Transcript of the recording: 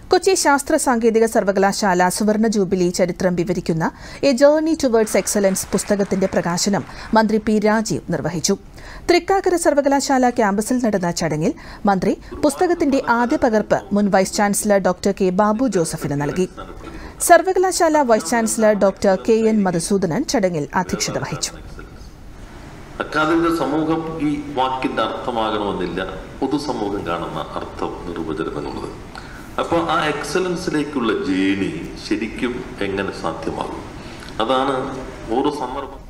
കൊച്ചി ശാസ്ത്ര സാങ്കേതിക സർവകലാശാല സുവർണ ജൂബിലി ചരിത്രം വിവരിക്കുന്ന എ ജേർണി ടുവേർഡ്സ് എക്സലൻസ് പുസ്തകത്തിന്റെ പ്രകാശനം മന്ത്രി പി രാജീവ് നിർവഹിച്ചു തൃക്കാക്കര സർവകലാശാല ക്യാമ്പസിൽ നടന്ന ചടങ്ങിൽ മന്ത്രി പുസ്തകത്തിന്റെ ആദ്യ പകർപ്പ് മുൻ vice chancellor doctor K Babu ജോസഫിന് നൽകി സർവകലാശാല vice chancellor doctor K N Madhusoodanan ചടങ്ങിൽ അധ്യക്ഷത വഹിച്ചു അക്കാദമിക സമൂഹം ഈ വാക്കിന്റെ അർത്ഥമാകണമെന്നില്ല പൊതുസമൂഹം കാണുന്ന അർത്ഥം നിർവചനം എന്നുള്ളത് അപ്പോൾ ആ എക്സലൻസിലേക്കുള്ള ജേണി ശരിക്കും എങ്ങനെ സാധ്യമാകും അതാണ് ഓരോ സന്ദർഭം